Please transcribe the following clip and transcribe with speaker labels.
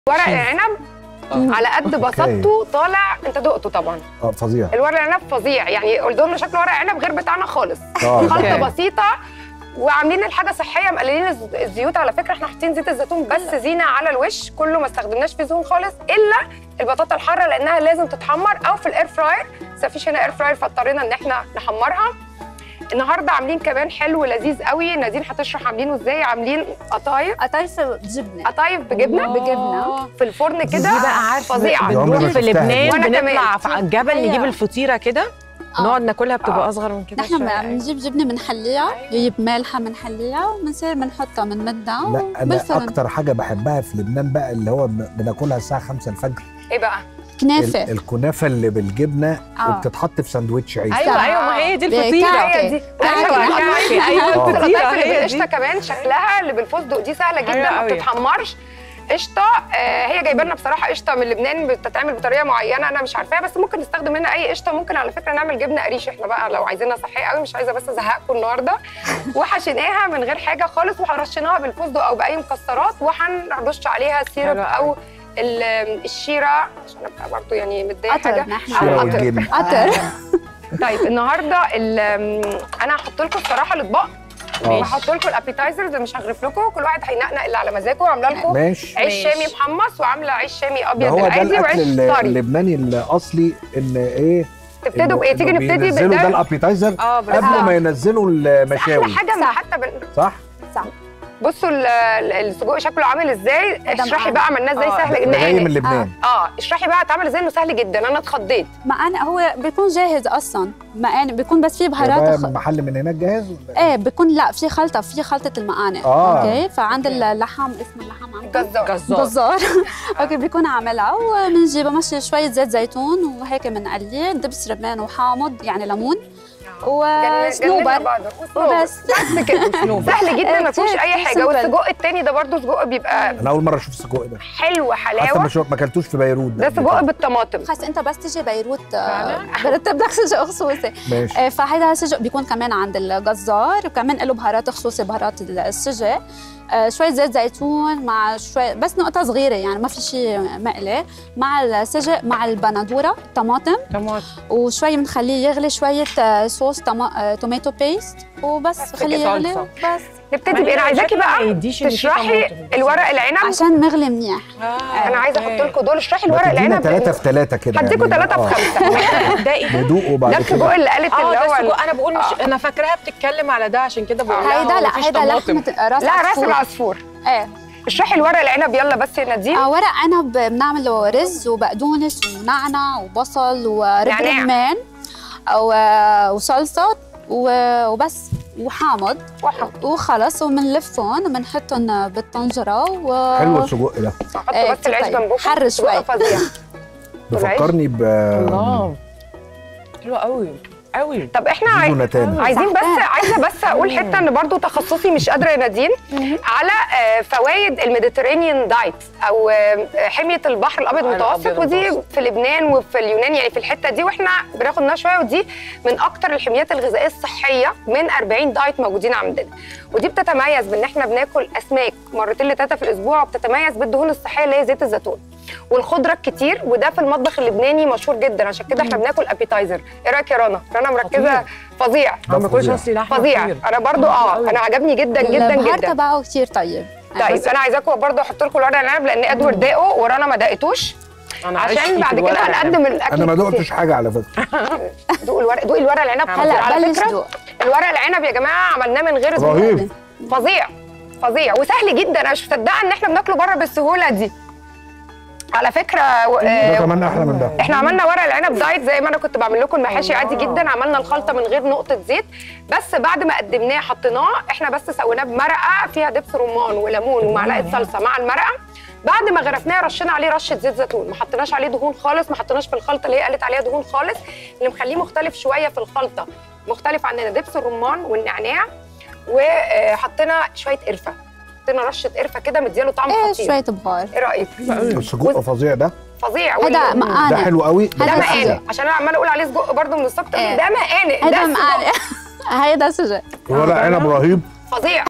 Speaker 1: ورق العنب على قد بساطته طالع انت دقته طبعا
Speaker 2: اه فظيع
Speaker 1: الورق العنب فظيع يعني قلت لهم شكل ورق عنب غير بتاعنا خالص
Speaker 2: اه
Speaker 1: خلطه
Speaker 3: أوكي.
Speaker 1: بسيطه وعاملين الحاجه صحيه مقللين الز- الزيوت على فكره احنا حاطين زيت الزيتون بس زينه على الوش كله ما استخدمناش فيه زيتون خالص الا البطاطا الحاره لانها لازم تتحمر او في الاير فراير بس مفيش هنا اير فراير فاضطرينا ان احنا نحمرها النهارده عاملين كمان حلو لذيذ قوي نادين هتشرح عاملينه ازاي عاملين قطايف
Speaker 4: قطايف جبنه
Speaker 1: قطايف بجبنه
Speaker 4: بجبنه
Speaker 1: في الفرن كده
Speaker 3: دي بقى عارفه
Speaker 1: فظيعه
Speaker 2: عمري ما
Speaker 3: بنروح في
Speaker 2: شفتها.
Speaker 3: لبنان
Speaker 1: وأنا كمان.
Speaker 3: بنطلع في الجبل
Speaker 4: أيوة.
Speaker 3: نجيب الفطيره كده
Speaker 4: آه.
Speaker 3: نقعد ناكلها بتبقى
Speaker 1: آه.
Speaker 3: اصغر من كده
Speaker 4: نحن
Speaker 3: شوية.
Speaker 4: بنجيب جبنه بنحليها بنجيب مالحه بنحليها وبنصير بنحطها بنمدها
Speaker 2: لا انا
Speaker 4: بالفرن
Speaker 2: اكتر حاجه بحبها في لبنان بقى اللي هو ب- بناكلها الساعه 5 الفجر
Speaker 1: ايه بقى
Speaker 4: كنافه
Speaker 2: ال- الكنافه اللي بالجبنه
Speaker 4: آه.
Speaker 2: وبتتحط في ساندوتش عيش
Speaker 3: ايوه ايوه ما هي دي
Speaker 4: بكعكة.
Speaker 3: الفطيره
Speaker 1: هي دي
Speaker 4: أيوة،
Speaker 1: ايوه
Speaker 3: كعكة. أيوة،
Speaker 2: آه.
Speaker 3: الفطيرة
Speaker 1: القطايف اللي
Speaker 3: هي
Speaker 1: بالقشطه
Speaker 3: دي.
Speaker 1: كمان شكلها اللي بالفستق دي سهله
Speaker 3: حلوة
Speaker 1: جدا ما
Speaker 3: قوي.
Speaker 1: بتتحمرش قشطه آه هي جايبه لنا بصراحه قشطه من لبنان بتتعمل بطريقه معينه انا مش عارفاها بس ممكن نستخدم منها اي قشطه ممكن على فكره نعمل جبنه قريش احنا بقى لو عايزينها صحيه قوي مش عايزه بس ازهقكم النهارده وحشيناها من غير حاجه خالص وهرشيناها بالفستق او باي مكسرات وهنرش عليها سيرب
Speaker 3: حلوة
Speaker 1: او ال- الشيره عشان ابقى برضه يعني متضايقه
Speaker 4: قطر
Speaker 1: حاجه
Speaker 4: نحن
Speaker 1: أو
Speaker 2: شيرة
Speaker 1: قطر.
Speaker 2: والجبن.
Speaker 4: قطر
Speaker 1: طيب النهارده ال- انا هحط لكم الصراحه الاطباق
Speaker 2: آه.
Speaker 1: وهحط لكم الابيتايزرز مش هغرف لكم كل واحد هينقنق اللي على مزاجه وعامله لكم
Speaker 2: ماشي
Speaker 1: عيش
Speaker 3: ماشي.
Speaker 1: شامي محمص وعامله عيش شامي
Speaker 2: ده
Speaker 1: ابيض
Speaker 2: هو ده
Speaker 1: العادي
Speaker 2: الاكل
Speaker 1: وعيش
Speaker 2: ال-
Speaker 1: طري
Speaker 2: اللبناني الاصلي ان ايه
Speaker 1: تبتدوا
Speaker 2: إنه-
Speaker 1: بايه تيجي
Speaker 2: إنه
Speaker 1: نبتدي
Speaker 2: بينزلوا ده
Speaker 1: بده
Speaker 2: الابيتايزر
Speaker 3: اه
Speaker 2: قبل
Speaker 3: بالظبط
Speaker 2: ما ينزلوا
Speaker 1: احلى
Speaker 2: المشاوي
Speaker 1: حاجه ما
Speaker 4: صح.
Speaker 1: حتى بن...
Speaker 2: صح
Speaker 4: صح
Speaker 1: بصوا ال- ال- السجق شكله عامل ازاي
Speaker 4: ده
Speaker 1: اشرحي
Speaker 4: معانا.
Speaker 1: بقى عملناه ازاي
Speaker 3: آه،
Speaker 1: سهل
Speaker 2: ده جاي من
Speaker 1: نقانق.
Speaker 2: لبنان
Speaker 1: اه اشرحي بقى اتعمل ازاي انه سهل جدا انا اتخضيت
Speaker 4: ما انا هو بيكون جاهز اصلا ما انا بيكون بس فيه
Speaker 2: ده
Speaker 4: بهارات خ...
Speaker 2: محل من هناك جاهز ولا
Speaker 4: ايه بيكون لا في خلطه في خلطه المقانع
Speaker 2: آه.
Speaker 4: اوكي فعند اللحم اسمه اللحم عم
Speaker 1: جزار
Speaker 3: جزار
Speaker 4: جزار اوكي بيكون عاملها وبنجيبها ماشي شويه زيت زيتون وهيك بنقليه دبس رمان وحامض يعني ليمون
Speaker 1: جننا
Speaker 4: وصنوبر
Speaker 1: بعض. وصنوبر.
Speaker 4: وبس
Speaker 1: بس كده سهل جدا ما فيهوش اي حاجه
Speaker 4: سيمبل.
Speaker 1: والسجق التاني ده برضو سجق بيبقى
Speaker 2: انا اول مره اشوف السجق ده
Speaker 1: حلو
Speaker 2: حتى
Speaker 1: حلاوه
Speaker 2: ما شو- ما اكلتوش في بيروت
Speaker 1: ده
Speaker 2: قبل
Speaker 1: سجق
Speaker 2: كده.
Speaker 1: بالطماطم
Speaker 4: خاص انت بس تجي بيروت آه،
Speaker 3: فعلا؟
Speaker 4: برتب لك سجق خصوصي
Speaker 2: ماشي
Speaker 4: آه، فهيدا سجق بيكون كمان عند الجزار وكمان له بهارات خصوصي بهارات السجق آه، شوية زيت زيتون مع شوية بس نقطة صغيرة يعني ما في شيء مقلي مع السجق مع البندورة طماطم
Speaker 3: طماطم
Speaker 4: وشوية بنخليه يغلي شوية آه، صوص طما... آه، توماتو بيست وبس
Speaker 1: بس
Speaker 4: خليه
Speaker 3: كده
Speaker 4: يغلي
Speaker 3: صلصة.
Speaker 4: بس
Speaker 1: نبتدي بايه انا عايزاكي
Speaker 3: ما
Speaker 1: بقى
Speaker 3: يديش إن في
Speaker 1: تشرحي
Speaker 3: طماطم.
Speaker 1: الورق العنب
Speaker 4: عشان مغلي منيح
Speaker 1: انا عايزه احط لكم دول اشرحي
Speaker 2: ما
Speaker 1: الورق
Speaker 2: تدينا
Speaker 1: العنب
Speaker 2: ثلاثة
Speaker 1: لأنه-
Speaker 2: في ثلاثة كده
Speaker 1: هديكوا
Speaker 2: يعني.
Speaker 1: ثلاثه
Speaker 2: آه.
Speaker 1: في خمسه
Speaker 3: ده ايه ده؟
Speaker 2: ندوقوا
Speaker 1: ده
Speaker 2: بعد
Speaker 1: السجق
Speaker 2: كده
Speaker 1: اللي قالت
Speaker 3: اه
Speaker 1: اللي
Speaker 3: ده
Speaker 1: هو
Speaker 3: السجق انا بقول مش انا فاكراها بتتكلم على ده عشان كده بقول لها
Speaker 4: هيدا
Speaker 3: هو
Speaker 4: لا
Speaker 3: مفيش
Speaker 4: هيدا
Speaker 3: طماطم.
Speaker 4: لحمة راس
Speaker 1: لا راس
Speaker 4: عصفور.
Speaker 1: العصفور
Speaker 4: ايه
Speaker 1: اشرحي الورق العنب يلا بس يا نادين
Speaker 4: آه ورق عنب بنعمله رز وبقدونس ونعنع وبصل ورق
Speaker 1: نعناع.
Speaker 4: رمان و- وصلصه و- وبس وحامض
Speaker 1: وحط
Speaker 4: وخلص وبنلفهم وبنحطهم بالطنجره و
Speaker 2: حلو السجق ده
Speaker 1: حطوا
Speaker 4: إيه،
Speaker 1: بس العيش
Speaker 4: طيب.
Speaker 1: جنبكم
Speaker 4: حر
Speaker 1: سجق
Speaker 4: شوي.
Speaker 1: فظيع والعيش؟
Speaker 2: بيفكرني ب
Speaker 3: الله حلوه قوي قوي
Speaker 1: طب احنا عاي...
Speaker 2: زيزو نتان
Speaker 1: عايزين بس
Speaker 4: صح.
Speaker 1: عايزه بس اقول حته ان برضو تخصصي مش قادره يا نادين على آه، فوائد الميديترينيان دايت او آه، حميه البحر الابيض
Speaker 3: الأبيض
Speaker 1: المتوسط ودي
Speaker 3: المتوسط.
Speaker 1: في لبنان وفي اليونان يعني في الحته دي واحنا بناخد منها شويه ودي من اكتر الحميات الغذائيه الصحيه من 40 دايت موجودين عندنا ودي بتتميز بان احنا بناكل اسماك مرتين لثلاثه في الاسبوع وبتتميز بالدهون الصحيه اللي هي زيت الزيتون والخضره الكتير وده في المطبخ اللبناني مشهور جدا عشان كده احنا بناكل ابيتايزر ايه رايك يا رنا رنا مركزه فظيع
Speaker 3: ما باكلش
Speaker 2: فظيع.
Speaker 3: اصلي لحمه
Speaker 1: فظيع
Speaker 3: كتير.
Speaker 1: انا برضو اه
Speaker 3: أوي.
Speaker 1: انا عجبني جدا جدا
Speaker 4: البهار
Speaker 1: جدا
Speaker 4: تبعه كثير طيب
Speaker 1: طيب انا عايزاكم برضو احط لكم الورق العنب لان ادوارد داقه ورانا ما دقتوش
Speaker 3: أنا عايش
Speaker 1: عشان
Speaker 3: فيك
Speaker 1: بعد
Speaker 3: الورق
Speaker 1: كده
Speaker 3: العنب.
Speaker 1: هنقدم الاكل
Speaker 2: انا ما
Speaker 1: كتير.
Speaker 2: دقتش حاجة على فكرة
Speaker 1: دوقوا الورق دوقي الورق العنب خطير
Speaker 4: هلا
Speaker 1: على
Speaker 4: بلش
Speaker 1: فكره
Speaker 4: دوق
Speaker 1: الورق العنب يا جماعه عملناه من غير زيوت.
Speaker 2: رهيب
Speaker 1: فظيع فظيع وسهل جدا انا مش مصدقه ان احنا بناكله بره بالسهوله دي على فكره
Speaker 2: ده
Speaker 1: آه،
Speaker 2: كمان احلى من ده
Speaker 1: احنا عملنا ورق العنب دايت زي ما انا كنت بعمل لكم المحاشي عادي جدا عملنا الخلطه من غير نقطه زيت بس بعد ما قدمناه حطيناه احنا بس سويناه بمرقه فيها دبس رمان وليمون ومعلقه صلصه مع المرقه بعد ما غرفناه رشينا عليه رشه زيت زيتون ما حطيناش عليه دهون خالص ما حطيناش في الخلطه اللي هي قالت عليها دهون خالص اللي مخليه مختلف شويه في الخلطه مختلف عننا دبس الرمان والنعناع وحطينا شويه قرفه حطينا رشه قرفه كده مدياله طعم
Speaker 4: ايه
Speaker 1: خطير
Speaker 4: شويه بهار
Speaker 1: ايه رايك
Speaker 2: السجق فظيع ده
Speaker 1: فظيع
Speaker 4: هذا
Speaker 1: وال-
Speaker 2: ده
Speaker 4: مقانع
Speaker 2: حلو قوي
Speaker 1: ده
Speaker 4: هذا
Speaker 2: بس-
Speaker 1: مقالق عشان انا عماله اقول عليه سجق برضه من الصبح
Speaker 4: إيه.
Speaker 1: ده مقالق
Speaker 4: هذا
Speaker 1: ده
Speaker 4: مقانع
Speaker 1: سجق
Speaker 4: هيدا سجق
Speaker 2: ورق عنب رهيب
Speaker 1: فظيع